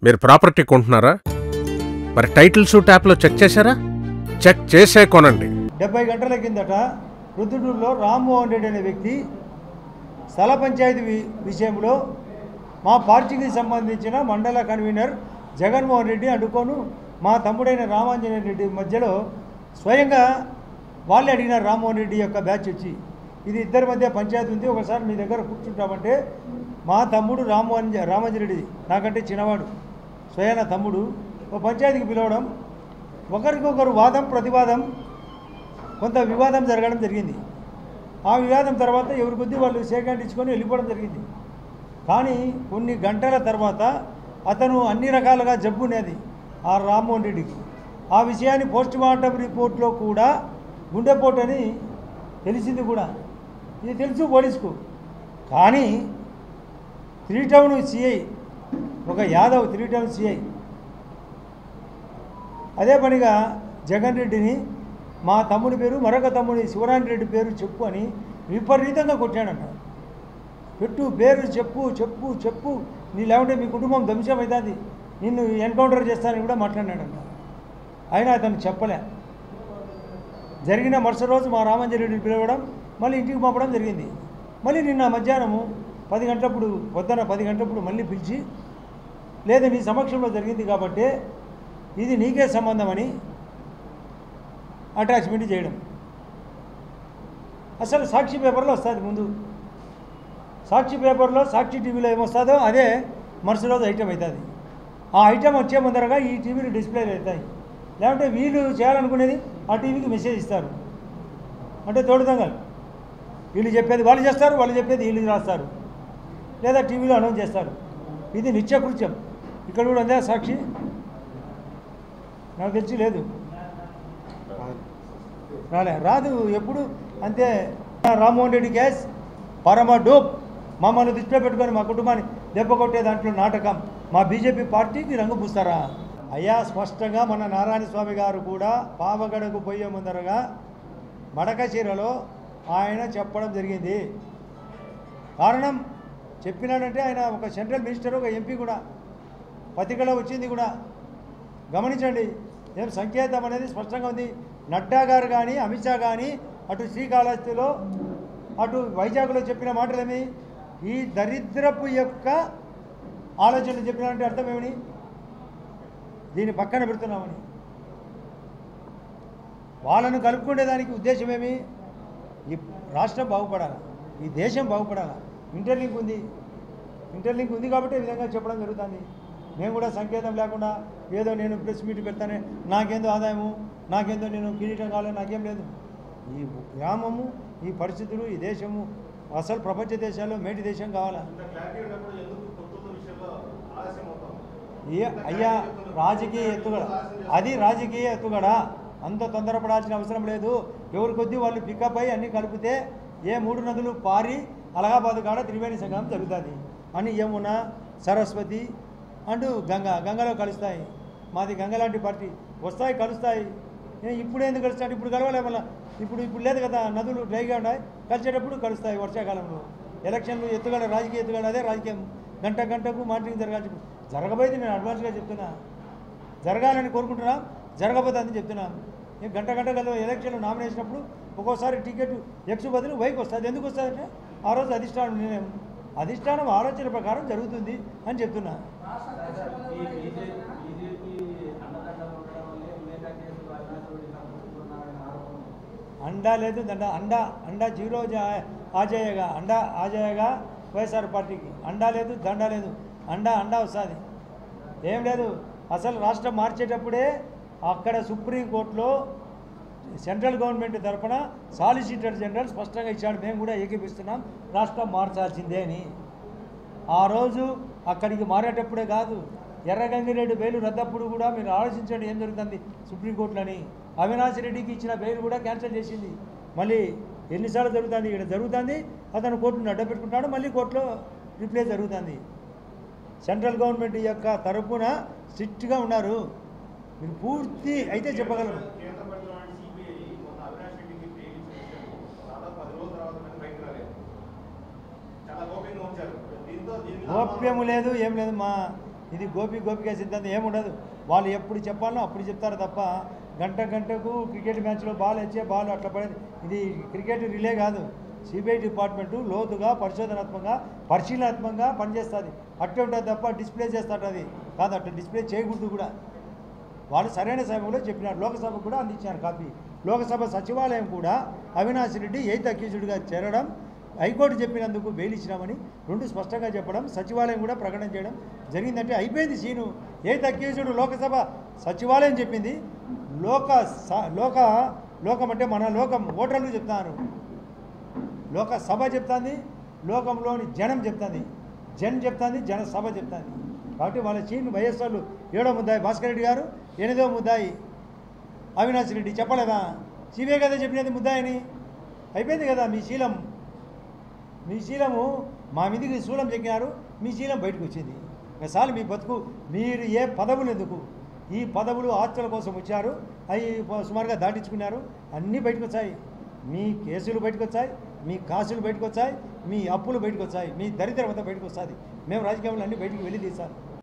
మీరు ప్రాపర్టీ కొంటున్నారా మరి టైటిల్స్ ట్యాప్లో చెక్ చేశారా చెక్ చేసే కొనండి డెబ్బై గంటల కిందట రుద్దుడూరులో రామ్మోహన్ రెడ్డి అనే వ్యక్తి స్థల పంచాయతీ వి- విషయంలో మా పార్టీకి సంబంధించిన మండల కన్వీనర్ జగన్మోహన్ రెడ్డి అడ్డుకోను మా తమ్ముడైన రామాంజనేయ రెడ్డి మధ్యలో స్వయంగా వాళ్ళే అడిగినారు రామ్మోహన్ రెడ్డి యొక్క బ్యాచ్ వచ్చి ఇది ఇద్దరి మధ్య పంచాయతీ ఉంది ఒకసారి మీ దగ్గర కూర్చుంటామంటే మా తమ్ముడు రామ్మోహన్ రామాంజన్ రెడ్డి నాకంటే చిన్నవాడు స్వయాన తమ్ముడు ఒక పంచాయతీకి పిలవడం ఒకరికొకరు వాదం ప్రతివాదం కొంత వివాదం జరగడం జరిగింది ఆ వివాదం తర్వాత ఎవరి కొద్దీ వాళ్ళు సేకండ్ ఇచ్చుకొని వెళ్ళిపోవడం జరిగింది కానీ కొన్ని గంటల తర్వాత అతను అన్ని రకాలుగా జబ్బు ఉన్నది ఆ రామ్మోహన్ రెడ్డికి ఆ విషయాన్ని పోస్ట్ మార్టం రిపోర్ట్లో కూడా గుండెపోటు అని తెలిసింది కూడా ఇది తెలుసు పోలీసుకు కానీ త్రీ టౌన్ సిఐ ఒక యాదవ్ త్రీ టౌన్ సిఐ అదే పనిగా జగన్ రెడ్డిని మా తమ్ముడి పేరు మరొక తమ్ముడి శివరాణి రెడ్డి పేరు చెప్పు అని విపరీతంగా కొట్టాడంట పెట్టు పేరు చెప్పు చెప్పు చెప్పు నీ లేకుంటే మీ కుటుంబం ధ్వంసం అవుతుంది నిన్ను ఎన్కౌంటర్ చేస్తానని కూడా మాట్లాడినాడంట అయినా అతను చెప్పలే జరిగిన మరుసటి రోజు మా రామంజరెడ్డిని పిలవడం మళ్ళీ ఇంటికి పంపడం జరిగింది మళ్ళీ నిన్న మధ్యాహ్నము పది గంటలప్పుడు పొద్దున పది గంటలప్పుడు మళ్ళీ పిలిచి లేదు నీ సమక్షంలో జరిగింది కాబట్టి ఇది నీకే సంబంధం అని అటాచ్మెంట్ చేయడం అసలు సాక్షి పేపర్లో వస్తుంది ముందు సాక్షి పేపర్లో సాక్షి టీవీలో ఏమొస్తుందో అదే మరుసటి రోజు ఐటెం అవుతుంది ఆ ఐటెం వచ్చే ముందరగా ఈ టీవీలు డిస్ప్లే అవుతాయి లేకుంటే వీళ్ళు చేయాలనుకునేది ఆ టీవీకి మెసేజ్ ఇస్తారు అంటే తోడుదంగలు వీళ్ళు చెప్పేది వాళ్ళు చేస్తారు వాళ్ళు చెప్పేది వీళ్ళు రాస్తారు లేదా టీవీలో అనౌన్స్ చేస్తారు ఇది నిత్యకృత్యం ఇక్కడ కూడా ఉందా సాక్షి నాకు తెలిసి లేదు రాలే రాదు ఎప్పుడు అంతే రామ్మోహన్ రెడ్డి గ్యాస్ పరమ డోప్ మమ్మల్ని దృష్టిలో పెట్టుకొని మా కుటుంబాన్ని దెబ్బ కొట్టే దాంట్లో నాటకం మా బీజేపీ పార్టీకి రంగు పూస్తారా అయ్యా స్పష్టంగా మన నారాయణ స్వామి గారు కూడా పావగడకు పోయే ముందరగా మడకచీరలో ఆయన చెప్పడం జరిగింది కారణం చెప్పినాడంటే ఆయన ఒక సెంట్రల్ మినిస్టర్ ఒక ఎంపీ కూడా పత్రికలో వచ్చింది కూడా గమనించండి ఏం సంకేతం అనేది స్పష్టంగా ఉంది నడ్డా గారు కానీ అమిత్ షా కానీ అటు శ్రీకాళహస్తిలో అటు వైజాగ్లో చెప్పిన మాటలేమి ఈ దరిద్రపు యొక్క ఆలోచనలు చెప్పినారంటే అర్థం ఏమని దీన్ని పక్కన పెడుతున్నామని వాళ్ళను కలుపుకునేదానికి ఉద్దేశం ఏమి ఈ రాష్ట్రం బాగుపడాలి ఈ దేశం బాగుపడాలి ఇంటర్లింక్ ఉంది ఇంటర్లింక్ ఉంది కాబట్టి ఈ విధంగా చెప్పడం జరుగుతుంది మేము కూడా సంకేతం లేకుండా ఏదో నేను ప్రెస్ మీట్ పెడతానే నాకేందో ఆదాయము నాకేందో నేను కిరీటం కావాలి నాకేం లేదు ఈ గ్రామము ఈ పరిస్థితులు ఈ దేశము అసలు ప్రపంచ దేశాల్లో మేటి దేశం కావాలా ఏ అయ్యా రాజకీయ ఎత్తుగడ అది రాజకీయ ఎత్తుగడ అంత తొందరపడాల్సిన అవసరం లేదు ఎవరి కొద్దీ వాళ్ళు పికప్ అయ్యి అన్నీ కలిపితే ఏ మూడు నదులు పారి అలహాబాద్ కాడ త్రివేణి సంగమం జరుగుతుంది అని యమున సరస్వతి అంటూ గంగ గంగలో కలుస్తాయి మాది గంగ లాంటి పార్టీ వస్తాయి కలుస్తాయి ఏ ఇప్పుడు ఎందుకు కలుస్తాయి ఇప్పుడు కలవలే మళ్ళీ ఇప్పుడు ఇప్పుడు లేదు కదా నదులు డ్రైగా ఉన్నాయి కలిసేటప్పుడు కలుస్తాయి వర్షాకాలంలో ఎలక్షన్లు ఎత్తుగడ రాజకీయ ఎత్తుగడ అదే రాజకీయం గంట గంటకు మానిటరింగ్ జరగాల్సి జరగబోయేది నేను అడ్వాన్స్గా చెప్తున్నా జరగాలని కోరుకుంటున్నా జరగబోతుందని చెప్తున్నా నేను గంట గంట గల ఎలక్షన్లు నామినేషన్ అప్పుడు ఒక్కోసారి టికెట్ ఎక్స్ బదులు వైకి వస్తుంది ఎందుకు వస్తుందంటే ఆ రోజు అధిష్టానం నిర్ణయం అధిష్టానం ఆలోచన ప్రకారం జరుగుతుంది అని చెప్తున్నా ఈ బీజేపీ బీజేపీ అండదండలు ఉండడం వల్లే మేకా కేసులు అవినాశుడి సంపుతున్నారని ఆరోపణ అండా లేదు దండ అండా అండా జీరో జా- ఆజేయగా అండా ఆజేయగా వైఎస్ఆర్ పార్టీకి అండా లేదు దండ లేదు అండా అండా వస్తుంది ఏం లేదు అసలు రాష్ట్రం మార్చేటప్పుడే అక్కడ సుప్రీంకోర్టులో సెంట్రల్ గవర్నమెంట్ తరఫున సాలిసిటర్ జనరల్ స్పష్టంగా ఇచ్చాడు మేము కూడా ఏకీపిస్తున్నాం రాష్ట్రం మార్చాల్సిందే అని ఆ రోజు అక్కడికి మారేటప్పుడే కాదు ఎర్రగంగిరెడ్డి బెయిల్ రద్దప్పుడు కూడా మీరు ఆలోచించండి ఏం జరుగుతుంది సుప్రీంకోర్టులని అవినాష్ రెడ్డికి ఇచ్చిన బెయిల్ కూడా క్యాన్సిల్ చేసింది మళ్ళీ ఎన్నిసార్లు జరుగుతుంది ఇక్కడ జరుగుతుంది అతను కోర్టును అడ్డపెట్టుకుంటాడు మళ్ళీ కోర్టులో రిప్లే జరుగుతుంది సెంట్రల్ గవర్నమెంట్ యొక్క తరపున స్ట్రిక్ట్గా ఉన్నారు మీరు పూర్తి అయితే చెప్పగలరు కేంద్ర ప్రభుత్వం సిబిఐ మొన్న అవినాష్ రెడ్డికి బెయిల్ ఇచ్చిన విషయం దాదాపు పది రోజుల తర్వాత కానీ బయటకు రాలేదు చాలా గోప్యంగా ఉంచారు దీంతో దీని మీద గోప్యము లేదు ఏం లేదు మా ఇది గోపి గోపిక సిద్ధాంతం ఏముండదు వాళ్ళు ఎప్పుడు చెప్పాలో అప్పుడు చెప్తారు తప్ప గంట గంటకు క్రికెట్ మ్యాచ్లో బాల్ వచ్చే బాల్ అట్లా పడేది ఇది క్రికెట్ రిలే కాదు సిబిఐ డిపార్ట్మెంటు లోతుగా పరిశోధనాత్మకంగా పరిశీలనాత్మకంగా పనిచేస్తుంది అట్టే ఉంటుంది తప్ప డిస్ప్లే చేస్తాడు అది కాదు అట్లా డిస్ప్లే చేయకూడదు కూడా వాళ్ళు సరైన సమయంలో చెప్పినారు లోకసభకు కూడా అందించారు కాపీ లోకసభ సచివాలయం కూడా అవినాష్ రెడ్డి ఎయిత్ అక్యూజ్డ్గా చేరడం హైకోర్టు చెప్పినందుకు బెయిల్ ఇచ్చినామని రెండు స్పష్టంగా చెప్పడం సచివాలయం కూడా ప్రకటన చేయడం జరిగిందంటే అయిపోయింది సీను ఎయిత్ అక్యూజ్డ్ లోకసభ సచివాలయం చెప్పింది లోక స- లోక లోకం అంటే మన లోకం ఓటర్లు చెప్తారు లోక సభ చెప్తాంది లోకంలోని జనం చెప్తాంది జన్ చెప్తాంది జన సభ చెప్తాంది కాబట్టి వాళ్ళ చీన్ వైఎస్ఆర్లు ఏడో ముద్దాయి భాస్కర్ రెడ్డి గారు ఎనిమిదో ముద్దాయి అవినాష్ రెడ్డి చెప్పలేదా సిబిఐ కదా చెప్పినది ముద్దాయిని అయిపోయింది కదా మీ శీలం మీ శీలము మా మీదికి శూలం చెక్కినారు మీ శీలం బయటకు వచ్చింది ఒకసారి మీ బతుకు మీరు ఏ పదవులు ఎందుకు ఈ పదవులు ఆస్తుల కోసం వచ్చారు అవి సుమారుగా దాటించుకున్నారు అన్నీ బయటకు వచ్చాయి మీ కేసులు బయటకు వచ్చాయి మీ కాసులు బయటకు వచ్చాయి మీ అప్పులు బయటకు వచ్చాయి మీ దరిద్రం అంతా బయటకు వస్తుంది మేము రాజకీయంలో అన్నీ బయటికి వెళ్ళి తీసాం